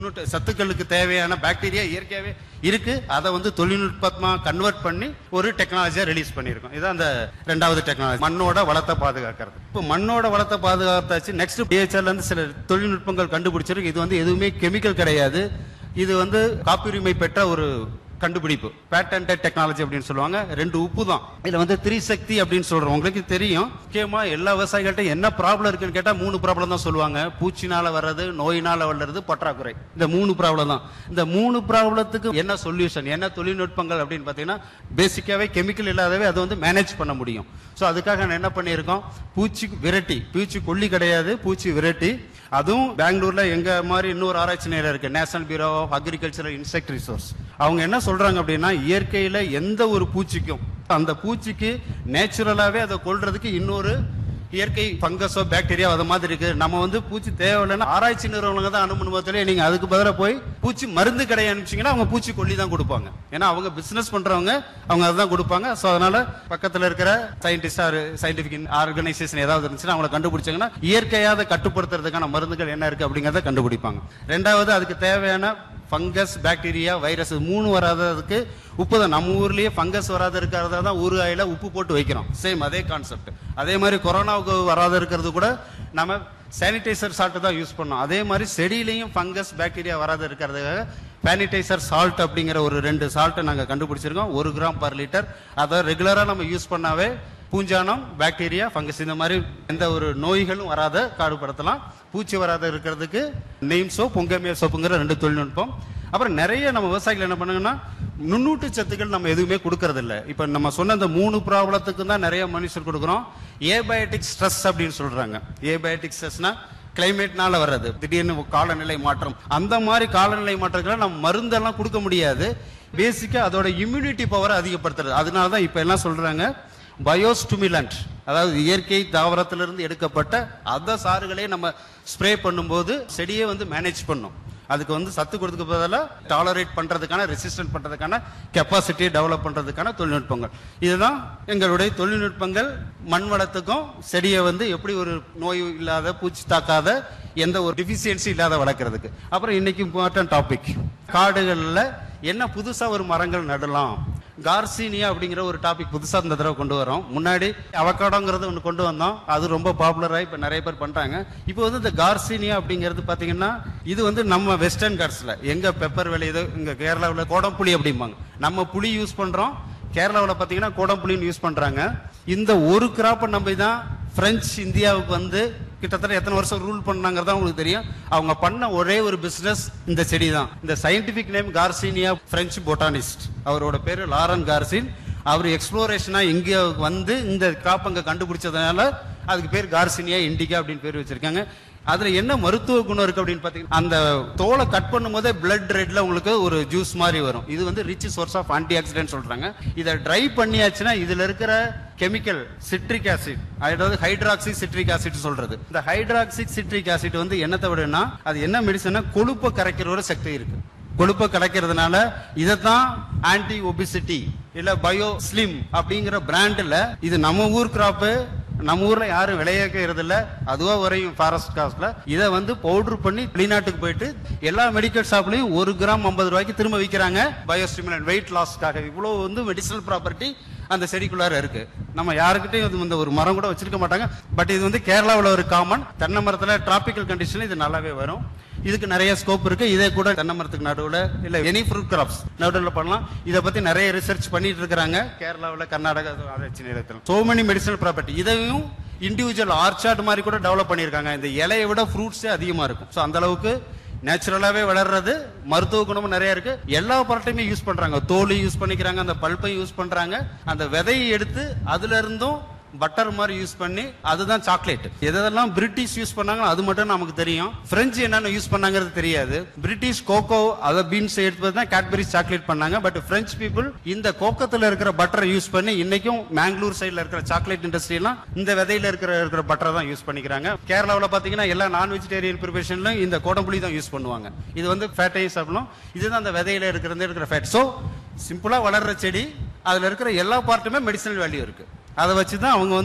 நுட்டு- சத்துக்களுக்கு தேவையான பாக்டீரியா இயற்கையாவே இருக்கு அதை வந்து தொழில்நுட்பமா கன்வெர்ட் பண்ணி ஒரு டெக்னாலஜியா ரிலீஸ் பண்ணியிருக்கோம் இதான் அந்த ரெண்டாவது டெக்னாலஜி மண்ணோட வளத்தை பாதுகாக்கிறது இப்போ மண்ணோட வளத்தை பாதுகாத்தாச்சு நெக்ஸ்ட் டிஹெச்ஆர்ல இருந்து சில தொழில்நுட்பங்கள் கண்டுபிடிச்சிருக்கு இது வந்து எதுவுமே கெமிக்கல் கிடையாது இது வந்து காப்புரிமை பெற்ற ஒரு கண்டுபிடிப்பு பேட்டன்டட் டெக்னாலஜி அப்படின்னு சொல்லுவாங்க ரெண்டு உப்பு தான் இதுல வந்து திரிசக்தி அப்படின்னு சொல்றோம் உங்களுக்கு தெரியும் முக்கியமா எல்லா விவசாயிகள்ட்ட என்ன ப்ராப்ளம் இருக்குன்னு கேட்டா மூணு ப்ராப்ளம் தான் சொல்லுவாங்க பூச்சினால வர்றது நோயினால வர்றது பற்றாக்குறை இந்த மூணு ப்ராப்ளம் தான் இந்த மூணு ப்ராப்ளத்துக்கு என்ன சொல்யூஷன் என்ன தொழில்நுட்பங்கள் அப்படின்னு பாத்தீங்கன்னா பேசிக்காவே கெமிக்கல் இல்லாதவே அதை வந்து மேனேஜ் பண்ண முடியும் ஸோ அதுக்காக நான் என்ன பண்ணியிருக்கோம் பூச்சி விரட்டி பூச்சி கொல்லி கிடையாது பூச்சி விரட்டி அதுவும் பெங்களூர்ல எங்க மாதிரி இன்னொரு ஆராய்ச்சி நிலையம் இருக்கு national bureau of agricultural insect resource அவங்க என்ன சொல்றாங்க அப்படின்னா இயற்கையில எந்த ஒரு பூச்சிக்கும் அந்த பூச்சிக்கு நேச்சுரலாவே அதை கொல்றதுக்கு இன்னொரு இயற்கை ஃபங்கஸோ பாக்டீரியா அது மாதிரி இருக்கு நம்ம வந்து பூச்சி தேவையில்லைன்னா ஆராய்ச்சி நிறுவனங்க தான் அனுமதிலே நீங்க அதுக்கு பதிலா போய் பூச்சி மருந்து கடை அனுப்பிச்சீங்கன்னா அவங்க பூச்சி கொல்லி தான் கொடுப்பாங்க ஏன்னா அவங்க பிசினஸ் பண்றவங்க அவங்க அதுதான் கொடுப்பாங்க சோ அதனால பக்கத்துல இருக்கிற சயின்டிஸ்ட் ஆர் சயின்டிபிக் ஆர்கனைசேஷன் ஏதாவது இருந்துச்சுன்னா அவங்கள கண்டுபிடிச்சாங்கன்னா இயற்கையா அதை கட்டுப்படுத்துறதுக்கான மருந்துகள் என்ன இருக்கு அப்படிங்கறத கண்டுபிடிப்பாங்க ரெண்டாவது அதுக்கு தேவையான ஃபங்கஸ் பாக்டீரியா வைரஸ் மூணு வராததுக்கு உப்பு தான் நம்ம ஊர்லயே ஃபங்கஸ் வராத இருக்கிறதா தான் ஊறுகாயில உப்பு போட்டு வைக்கிறோம் சேம் அதே கான்செப்ட் அதே மாதிரி கொரோனாவுக்கு வராத இருக்கிறது கூட நம்ம சானிடைசர் சால்ட் தான் யூஸ் பண்ணோம் அதே மாதிரி செடியிலையும் ஃபங்கஸ் பாக்டீரியா வராத இருக்கிறதுக்காக சானிடைசர் சால்ட் அப்படிங்கிற ஒரு ரெண்டு சால்ட்டை நாங்கள் கண்டுபிடிச்சிருக்கோம் ஒரு கிராம் பர் லிட்டர் அதை ரெகுலராக நம்ம யூஸ் பண்ணாவே பூஞ்சானம் பாக்டீரியா ஃபங்கஸ் இந்த மாதிரி எந்த ஒரு நோய்களும் வராத காடுபடுத்தலாம் பூச்சி வராத இருக்கிறதுக்கு நெய்ம் சோப் பொங்கமிய சோப்புங்கிற ரெண்டு தொழில்நுட்பம் அப்புறம் நிறைய நம்ம விவசாயிகள் என்ன பண்ணுங்கன்னா நுண்ணூட்டு சத்துக்கள் நம்ம எதுவுமே கொடுக்கறது இல்ல இப்ப நம்ம சொன்ன இந்த மூணு ப்ராப்ளத்துக்கு தான் நிறைய மனுஷர் கொடுக்குறோம் ஏபயோட்டிக் ஸ்ட்ரெஸ் அப்படின்னு சொல்றாங்க ஏபயோட்டிக் ஸ்ட்ரெஸ்னா கிளைமேட்னால வர்றது திடீர்னு காலநிலை மாற்றம் அந்த மாதிரி காலநிலை மாற்றங்களை நம்ம மருந்தெல்லாம் கொடுக்க முடியாது பேசிக்கா அதோட இம்யூனிட்டி பவரை அதிகப்படுத்துறது அதனால தான் இப்ப எல்லாம் சொல்றாங்க பயோஸ்டிமுலண்ட் அதாவது இயற்கை தாவரத்திலிருந்து எடுக்கப்பட்ட அந்த சாறுகளே நம்ம ஸ்ப்ரே பண்ணும்போது செடியை வந்து மேனேஜ் பண்ணும் அதுக்கு வந்து சத்து கொடுத்துக்க பதிலாக டாலரேட் பண்றதுக்கான ரெசிஸ்டன்ட் பண்றதுக்கான கெப்பாசிட்டியை டெவலப் பண்றதுக்கான தொழில்நுட்பங்கள் இதுதான் எங்களுடைய தொழில்நுட்பங்கள் மண் வளத்துக்கும் செடியை வந்து எப்படி ஒரு நோய் இல்லாத பூச்சி தாக்காத எந்த ஒரு டிஃபிஷியன்சி இல்லாத வளர்க்கறதுக்கு அப்புறம் இன்னைக்கு இம்பார்ட்டன்ட் டாபிக் காடுகள்ல என்ன புதுசா ஒரு மரங்கள் நடலாம் கார்சீனியா அப்படிங்கிற ஒரு டாபிக் புதுசா இந்த தடவை கொண்டு வரோம் முன்னாடி அவகாடோங்கிறது ஒன்று கொண்டு வந்தோம் அது ரொம்ப பாப்புலரா இப்ப நிறைய பேர் பண்றாங்க இப்போ வந்து இந்த கார்சீனியா அப்படிங்கிறது பாத்தீங்கன்னா இது வந்து நம்ம வெஸ்டர்ன் கார்ட்ஸ்ல எங்க பெப்பர் விளையுதோ இங்க கேரளாவில் கோடம்புளி அப்படிம்பாங்க நம்ம புளி யூஸ் பண்றோம் கேரளாவில் பாத்தீங்கன்னா கோடம்புளின்னு யூஸ் பண்றாங்க இந்த ஒரு கிராப்பை நம்பி தான் பிரெஞ்சு இந்தியாவுக்கு வந்து கிட்டத்தட்ட எத்தனை வருஷம் ரூல் பண்ணாங்கிறதா உங்களுக்கு தெரியும் அவங்க பண்ண ஒரே ஒரு பிசினஸ் இந்த செடி தான் இந்த scientific name garcinia French botanist அவரோட பேரு லாரன் கார்சின் அவர் எக்ஸ்ப்ளோரேஷனா இங்க வந்து இந்த கிராப் அங்க கண்டுபிடிச்சதுனால அதுக்கு பேர் கார்சினியா இண்டிகா அப்படின்னு பேர் வச்சிருக்காங்க அதுல என்ன மருத்துவ குணம் இருக்கு அப்படின்னு பாத்தீங்கன்னா அந்த தோலை கட் பண்ணும்போதே பிளட் ரெட்ல உங்களுக்கு ஒரு ஜூஸ் மாதிரி வரும் இது வந்து rich source of antioxidant சொல்றாங்க இதை ட்ரை பண்ணியாச்சுன்னா இதுல இருக்கிற கெமிக்கல் சிட்ரிக் ஆசிட் அதாவது ஹைட்ராக்சி சிட்ரிக் ஆசிட் சொல்றது இந்த ஹைட்ராக்சி சிட்ரிக் ஆசிட் வந்து என்னத்தை விடனா அது என்ன மெடிசன்னா கொழுப்பை கரைக்கிற ஒரு சக்தி இருக்கு கொழுப்பை கலைக்கிறதுனால இதைத்தான் ஆன்டி ஒபிசிட்டி இல்ல பயோ ஸ்லிம் அப்படிங்கிற பிராண்ட்ல இது நம்ம ஊர் கிராப்பு நம்ம ஊர்ல யாரும் விளைவிக்கிறது இல்ல அதுவா வரையும் ஃபாரஸ்ட் காஸ்ட்ல இதை வந்து பவுடர் பண்ணி வெளிநாட்டுக்கு போயிட்டு எல்லா மெடிக்கல் ஷாப்லயும் ஒரு கிராம் ஐம்பது ரூபாய்க்கு திரும்ப விற்கிறாங்க பயோஸ்டிமுலன் வெயிட் லாஸ்க்காக இவ்வளவு வந்து மெடிசனல் ப்ராப்பர்ட்டி அந்த செடிக்குள்ளார இருக்கு நம்ம யாருக்கிட்டையும் இது வந்து ஒரு மரம் கூட வச்சிருக்க மாட்டாங்க பட் இது வந்து கேரளாவில் ஒரு காமன் தென்னை மரத்துல டிராபிக்கல் கண்டிஷன் இது நல்லாவே வரும் இதுக்கு நிறைய ஸ்கோப் இருக்கு இதே கூட தென்னை மரத்துக்கு நடுவுல இல்ல எனி ஃப்ரூட் கிராப்ஸ் நடுவுல பண்ணலாம் இதை பத்தி நிறைய ரிசர்ச் பண்ணிட்டு இருக்காங்க கேரளாவுல கர்நாடகா ஆராய்ச்சி நிலையத்தில் சோ மெனி மெடிசனல் ப்ராப்பர்ட்டி இதையும் இண்டிவிஜுவல் ஆர்ச்சார்ட் மாதிரி கூட டெவலப் பண்ணியிருக்காங்க இந்த இலையை விட ஃப்ரூட்ஸே அதிகமா இருக்கும் ஸோ அந்த அளவுக்கு நேச்சுரலாவே வளர்றது மருத்துவ குணமும் நிறைய இருக்கு எல்லா பொருட்டையுமே யூஸ் பண்றாங்க தோல் யூஸ் பண்ணிக்கிறாங்க அந்த பல்ப்பை யூஸ் பண்றாங்க அந்த விதையை எடுத்து அதுல இருந்தும் பட்டர் மாதிரி யூஸ் பண்ணி அதுதான் சாக்லேட் எதெல்லாம் பிரிட்டிஷ் யூஸ் பண்ணாங்க அது மட்டும் நமக்கு தெரியும் பிரெஞ்சு என்னென்ன யூஸ் பண்ணாங்கிறது தெரியாது பிரிட்டிஷ் கோகோ அதை பீன்ஸ் எடுத்து தான் கேட்பரிஸ் சாக்லேட் பண்ணாங்க பட் பிரெஞ்சு பீப்புள் இந்த கோக்கத்துல இருக்கிற பட்டரை யூஸ் பண்ணி இன்னைக்கும் மேங்களூர் சைடுல இருக்கிற சாக்லேட் இண்டஸ்ட்ரி எல்லாம் இந்த விதையில இருக்கிற இருக்கிற பட்டரை தான் யூஸ் பண்ணிக்கிறாங்க கேரளாவில் பாத்தீங்கன்னா எல்லா நான் வெஜிடேரியன் ப்ரிப்பரேஷன்ல இந்த கோடம்புளி தான் யூஸ் பண்ணுவாங்க இது வந்து ஃபேட்டையும் சாப்பிடலாம் இதுதான் அந்த விதையில இருக்கிறது இருக்கிற ஃபேட் ஸோ சிம்பிளா வளர்ற செடி அதுல இருக்கிற எல்லா பார்ட்டுமே மெடிசனல் வேல்யூ இருக்கு அதை வச்சு தான் அவங்க வந்து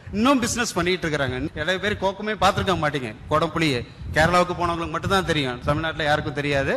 இன்னும் பிசினஸ் பண்ணிட்டு இருக்காங்க நிறைய பேர் கோக்குமே பார்த்திருக்க மாட்டீங்க குடம்புளியே கேரளாவுக்கு போனவங்களுக்கு மட்டும் தான் தெரியும் தமிழ்நாட்டுல யாருக்கும் தெரியாது